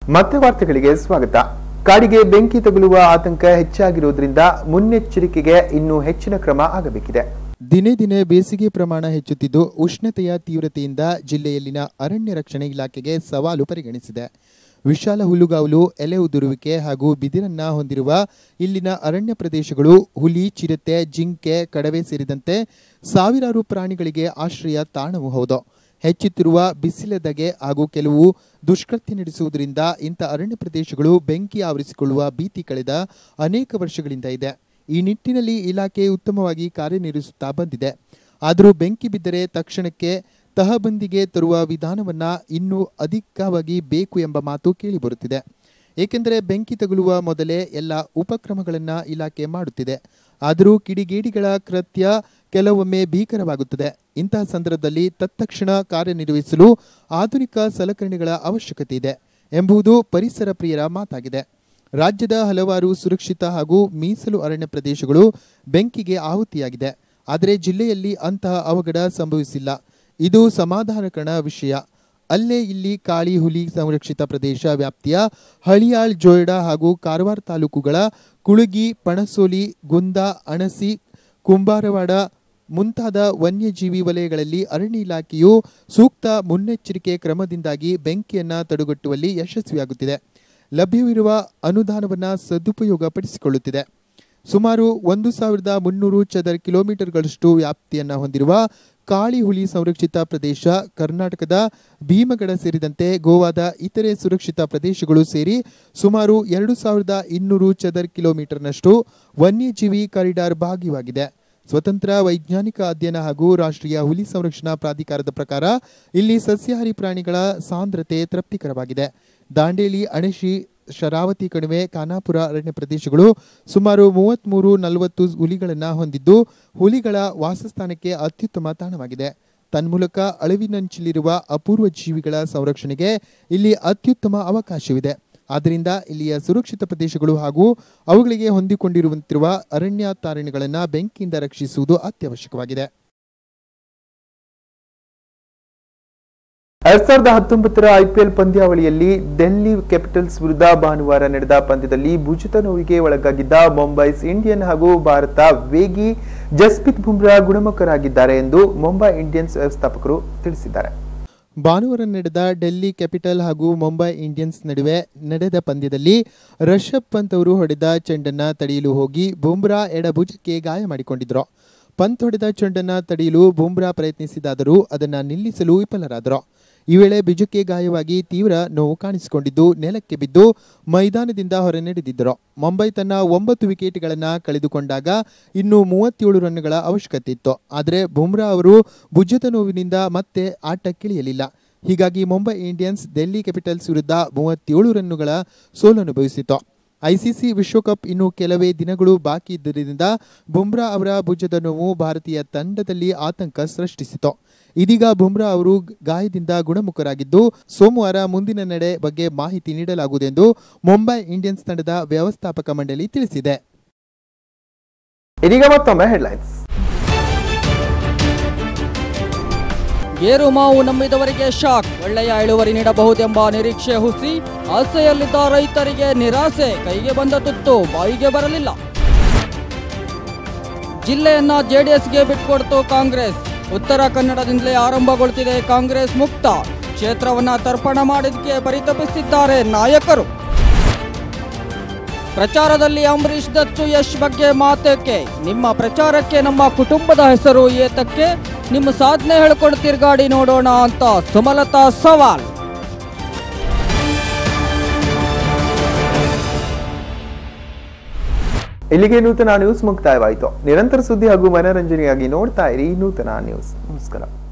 ಮತ್ತೆ ವಾರ್ತೆಗಳಿಗೆ ಸ್ವಾಗತ ಕಾಡಿಗೆ ಬೆಂಕಿ ತಗುಲುವ ಆತಂಕ ಹೆಚ್ಚಾಗಿರುವುದರಿಂದ ಮುನ್ನೆಚ್ಚರಿಕೆಗೆ ಇನ್ನೂ ಹೆಚ್ಚಿನ ಕ್ರಮ ಆಗಬೇಕಿದೆ ದಿನೇ ದಿನೇ ಬೇಸಿಗೆ ಪ್ರಮಾಣ ಹೆಚ್ಚುತ್ತಿದ್ದು ಉಷ್ಣತೆಯ ತೀವ್ರತೆಯಿಂದ ಜಿಲ್ಲೆಯಲ್ಲಿನ ಅರಣ್ಯ ರಕ್ಷಣೆ ಇಲಾಖೆಗೆ ಸವಾಲು ಪರಿಗಣಿಸಿದೆ ವಿಶಾಲ ಹುಲ್ಲುಗಾವಲು ಎಲೆ ಉದುರುವಿಕೆ ಹಾಗೂ ಬಿದಿರನ್ನ ಹೊಂದಿರುವ ಇಲ್ಲಿನ ಅರಣ್ಯ ಪ್ರದೇಶಗಳು ಹುಲಿ ಚಿರತೆ ಜಿಂಕೆ ಕಡವೆ ಸೇರಿದಂತೆ ಸಾವಿರಾರು ಪ್ರಾಣಿಗಳಿಗೆ ಆಶ್ರಯ ತಾಣವೂ ಹೌದು ಹೆಚ್ಚುತ್ತಿರುವ ಬಿಸಿಲದಗೆ ಹಾಗೂ ಕೆಲವು ದುಷ್ಕೃತ್ಯ ನಡೆಸುವುದರಿಂದ ಇಂಥ ಅರಣ್ಯ ಪ್ರದೇಶಗಳು ಬೆಂಕಿ ಆವರಿಸಿಕೊಳ್ಳುವ ಭೀತಿ ಕಳೆದ ಅನೇಕ ವರ್ಷಗಳಿಂದ ಇದೆ ಈ ನಿಟ್ಟಿನಲ್ಲಿ ಇಲಾಖೆ ಉತ್ತಮವಾಗಿ ಕಾರ್ಯನಿರ್ವಹಿಸುತ್ತಾ ಬಂದಿದೆ ಆದರೂ ಬೆಂಕಿ ಬಿದ್ದರೆ ತಕ್ಷಣಕ್ಕೆ ತಹಬಂದಿಗೆ ತರುವ ವಿಧಾನವನ್ನ ಇನ್ನೂ ಅಧಿಕವಾಗಿ ಬೇಕು ಎಂಬ ಮಾತು ಕೇಳಿಬರುತ್ತಿದೆ ಏಕೆಂದರೆ ಬೆಂಕಿ ತಗುಲುವ ಮೊದಲೇ ಎಲ್ಲ ಉಪಕ್ರಮಗಳನ್ನ ಇಲಾಖೆ ಮಾಡುತ್ತಿದೆ ಆದರೂ ಕಿಡಿಗೇಡಿಗಳ ಕೃತ್ಯ ಕೆಲವೊಮ್ಮೆ ಭೀಕರವಾಗುತ್ತದೆ ಇಂತಹ ಸಂದರ್ಭದಲ್ಲಿ ತತ್ಕ್ಷಣ ಕಾರ್ಯನಿರ್ವಹಿಸಲು ಆಧುನಿಕ ಸಲಕರಣೆಗಳ ಅವಶ್ಯಕತೆ ಇದೆ ಎಂಬುದು ಪರಿಸರ ಪ್ರಿಯರ ಮಾತಾಗಿದೆ ರಾಜ್ಯದ ಹಲವಾರು ಸುರಕ್ಷಿತ ಹಾಗೂ ಮೀಸಲು ಅರಣ್ಯ ಪ್ರದೇಶಗಳು ಬೆಂಕಿಗೆ ಆಹುತಿಯಾಗಿದೆ ಆದರೆ ಜಿಲ್ಲೆಯಲ್ಲಿ ಅಂತಹ ಅವಘಡ ಸಂಭವಿಸಿಲ್ಲ ಇದು ಸಮಾಧಾನಕರ ವಿಷಯ ಅಲ್ಲೇ ಇಲ್ಲಿ ಕಾಳಿ ಹುಲಿ ಸಂರಕ್ಷಿತ ಪ್ರದೇಶ ವ್ಯಾಪ್ತಿಯ ಹಳಿಯಾಳ್ ಜೋಯ್ಡಾ ಹಾಗೂ ಕಾರವಾರ ತಾಲೂಕುಗಳ ಕುಳುಗಿ ಪಣಸೋಲಿ ಗುಂದ ಅಣಸಿ ಕುಂಬಾರವಾಡ ಮುಂತಾದ ವನ್ಯಜೀವಿ ವಲಯಗಳಲ್ಲಿ ಅರಣ್ಯ ಇಲಾಖೆಯು ಸೂಕ್ತ ಮುನ್ನೆಚ್ಚರಿಕೆ ಕ್ರಮದಿಂದಾಗಿ ಬೆಂಕಿಯನ್ನ ತಡೆಗಟ್ಟುವಲ್ಲಿ ಯಶಸ್ವಿಯಾಗುತ್ತಿದೆ ಲಭ್ಯವಿರುವ ಅನುದಾನವನ್ನ ಸದುಪಯೋಗಪಡಿಸಿಕೊಳ್ಳುತ್ತಿದೆ ಸುಮಾರು ಒಂದು ಸಾವಿರದ ಮುನ್ನೂರು ಚದರ ಕಿಲೋಮೀಟರ್ಗಳಷ್ಟು ವ್ಯಾಪ್ತಿಯನ್ನ ಹೊಂದಿರುವ ಕಾಳಿ ಹುಲಿ ಸಂರಕ್ಷಿತ ಪ್ರದೇಶ ಕರ್ನಾಟಕದ ಭೀಮಗಡ ಸೇರಿದಂತೆ ಗೋವಾದ ಇತರೆ ಸುರಕ್ಷಿತ ಪ್ರದೇಶಗಳು ಸೇರಿ ಸುಮಾರು ಎರಡು ಸಾವಿರದ ಇನ್ನೂರು ಚದರ್ ಕಿಲೋಮೀಟರ್ನಷ್ಟು ವನ್ಯಜೀವಿ ಕಾರಿಡಾರ್ ಭಾಗವಾಗಿದೆ ಸ್ವತಂತ್ರ ವೈಜ್ಞಾನಿಕ ಅಧ್ಯಯನ ಹಾಗೂ ರಾಷ್ಟ್ರೀಯ ಹುಲಿ ಸಂರಕ್ಷಣಾ ಪ್ರಾಧಿಕಾರದ ಪ್ರಕಾರ ಇಲ್ಲಿ ಸಸ್ಯಾಹಾರಿ ಪ್ರಾಣಿಗಳ ಸಾಂದ್ರತೆ ತೃಪ್ತಿಕರವಾಗಿದೆ ದಾಂಡೇಲಿ ಅಣಶಿ ಶರಾವತಿ ಕಣಿವೆ ಖಾನಾಪುರ ಅರಣ್ಯ ಪ್ರದೇಶಗಳು ಸುಮಾರು ಮೂವತ್ಮೂರು ನಲವತ್ತು ಹುಲಿಗಳನ್ನು ಹೊಂದಿದ್ದು ಹುಲಿಗಳ ವಾಸಸ್ಥಾನಕ್ಕೆ ಅತ್ಯುತ್ತಮ ತಾಣವಾಗಿದೆ ತನ್ಮೂಲಕ ಅಳಿವಿನಂಚಿಲಿರುವ ಅಪೂರ್ವ ಜೀವಿಗಳ ಸಂರಕ್ಷಣೆಗೆ ಇಲ್ಲಿ ಅತ್ಯುತ್ತಮ ಅವಕಾಶವಿದೆ ಆದ್ದರಿಂದ ಇಲ್ಲಿಯ ಸುರಕ್ಷಿತ ಪ್ರದೇಶಗಳು ಹಾಗೂ ಅವುಗಳಿಗೆ ಹೊಂದಿಕೊಂಡಿರುವಂತಿರುವ ಅರಣ್ಯ ತಾರಣೆಗಳನ್ನು ಬೆಂಕಿಯಿಂದ ರಕ್ಷಿಸುವುದು ಅತ್ಯವಶ್ಯಕವಾಗಿದೆ ಎರಡ್ ಸಾವಿರದ ಹತ್ತೊಂಬತ್ತರ ಐಪಿಎಲ್ ಪಂದ್ಯಾವಳಿಯಲ್ಲಿ ಡೆಲ್ಲಿ ಕ್ಯಾಪಿಟಲ್ಸ್ ವಿರುದ್ಧ ಭಾನುವಾರ ನಡೆದ ಪಂದ್ಯದಲ್ಲಿ ಭುಜತ ನೋವಿಗೆ ಒಳಗಾಗಿದ್ದ ಮುಂಬೈಸ್ ಇಂಡಿಯನ್ ಹಾಗೂ ಭಾರತ ವೇಗಿ ಜಸ್ಪ್ರೀತ್ ಬುಮ್ರಾ ಗುಣಮುಖರಾಗಿದ್ದಾರೆ ಎಂದು ಮುಂಬೈ ಇಂಡಿಯನ್ಸ್ ವ್ಯವಸ್ಥಾಪಕರು ತಿಳಿಸಿದ್ದಾರೆ ಭಾನುವಾರ ನಡೆದ ಡೆಲ್ಲಿ ಕ್ಯಾಪಿಟಲ್ ಹಾಗೂ ಮುಂಬೈ ಇಂಡಿಯನ್ಸ್ ನಡುವೆ ನಡೆದ ಪಂದ್ಯದಲ್ಲಿ ರಿಷಬ್ ಪಂತ್ ಅವರು ಹೊಡೆದ ಚೆಂಡನ್ನ ತಡೆಯಲು ಹೋಗಿ ಬುಮ್ರಾ ಎಡಭುಜಕ್ಕೆ ಗಾಯ ಮಾಡಿಕೊಂಡಿದ್ರು ಪಂತ್ ಹೊಡೆದ ಚೆಂಡನ್ನ ತಡೆಯಲು ಬುಮ್ರಾ ಪ್ರಯತ್ನಿಸಿದಾದರೂ ಅದನ್ನ ನಿಲ್ಲಿಸಲು ವಿಫಲರಾದರು ಈ ವೇಳೆ ಭುಜಕ್ಕೆ ಗಾಯವಾಗಿ ತೀವ್ರ ನೋವು ಕಾಣಿಸಿಕೊಂಡಿದ್ದು ನೆಲಕ್ಕೆ ಬಿದ್ದು ಮೈದಾನದಿಂದ ಹೊರ ನಡೆದಿದ್ದರು ಮುಂಬೈ ತನ್ನ ಒಂಬತ್ತು ವಿಕೆಟ್ಗಳನ್ನು ಕಳೆದುಕೊಂಡಾಗ ಇನ್ನು ಮೂವತ್ತೇಳು ರನ್ಗಳ ಅವಶ್ಯಕತೆ ಇತ್ತು ಆದರೆ ಬುಮ್ರಾ ಅವರು ಭುಜದ ನೋವಿನಿಂದ ಮತ್ತೆ ಆಟಕ್ಕಿಳಿಯಲಿಲ್ಲ ಹೀಗಾಗಿ ಮುಂಬೈ ಇಂಡಿಯನ್ಸ್ ಡೆಲ್ಲಿ ಕ್ಯಾಪಿಟಲ್ಸ್ ವಿರುದ್ಧ ಮೂವತ್ತೇಳು ರನ್ನುಗಳ ಸೋಲನುಭವಿಸಿತು ಐಸಿಸಿ ವಿಶ್ವಕಪ್ ಇನ್ನು ಕೆಲವೇ ದಿನಗಳು ಬಾಕಿ ಇದ್ದರಿಂದ ಬುಮ್ರಾ ಅವರ ಭುಜದ ನೋವು ಭಾರತೀಯ ತಂಡದಲ್ಲಿ ಆತಂಕ ಸೃಷ್ಟಿಸಿತು ಇದೀಗ ಬುಮ್ರಾ ಅವರು ಗಾಯದಿಂದ ಗುಣಮುಖರಾಗಿದ್ದು ಸೋಮವಾರ ಮುಂದಿನ ನಡೆ ಬಗ್ಗೆ ಮಾಹಿತಿ ನೀಡಲಾಗುವುದೆಂದು ಮುಂಬೈ ಇಂಡಿಯನ್ಸ್ ತಂಡದ ವ್ಯವಸ್ಥಾಪಕ ಮಂಡಳಿ ತಿಳಿಸಿದೆ ಇದೀಗ ಮತ್ತೊಮ್ಮೆ ಹೆಡ್ಲೈನ್ಸ್ ಗೇರು ಮಾವು ನಂಬಿದವರಿಗೆ ಶಾಕ್ ಒಳ್ಳೆಯ ಇಳುವರಿ ನೀಡಬಹುದೆಂಬ ನಿರೀಕ್ಷೆ ಹುಸಿ ಆಸೆಯಲ್ಲಿದ್ದ ರೈತರಿಗೆ ನಿರಾಸೆ ಕೈಗೆ ಬಂದ ತುತ್ತು ಬಾಯಿಗೆ ಬರಲಿಲ್ಲ ಜಿಲ್ಲೆಯನ್ನ ಜೆಡಿಎಸ್ಗೆ ಬಿಟ್ಕೊಡ್ತು ಕಾಂಗ್ರೆಸ್ ಉತ್ತರ ಕನ್ನಡದಿಂದಲೇ ಆರಂಭಗೊಳ್ತಿದೆ ಕಾಂಗ್ರೆಸ್ ಮುಕ್ತ ಕ್ಷೇತ್ರವನ್ನ ತರ್ಪಣ ಮಾಡಿದಕ್ಕೆ ಪರಿತಪಿಸುತ್ತಿದ್ದಾರೆ ನಾಯಕರು ಪ್ರಚಾರದಲ್ಲಿ ಅಂಬರೀಶ್ ದತ್ತು ಯಶ್ ಬಗ್ಗೆ ಮಾತೇಕೆ ನಿಮ್ಮ ಪ್ರಚಾರಕ್ಕೆ ನಮ್ಮ ಕುಟುಂಬದ ಹೆಸರು ಏತಕ್ಕೆ ನಿಮ್ಮ ಸಾಧನೆ ಹೇಳ್ಕೊಂಡು ತಿರ್ಗಾಡಿ ನೋಡೋಣ ಅಂತ ಸುಮಲತಾ ಸವಾಲ್ ಇಲ್ಲಿಗೆ ನೂತನ ನ್ಯೂಸ್ ಮುಕ್ತಾಯವಾಯಿತು ನಿರಂತರ ಸುದ್ದಿ ಹಾಗೂ ಮನರಂಜನೆಗಾಗಿ ನೋಡ್ತಾ ಇರಿ ನೂತನ ನ್ಯೂಸ್ ನಮಸ್ಕಾರ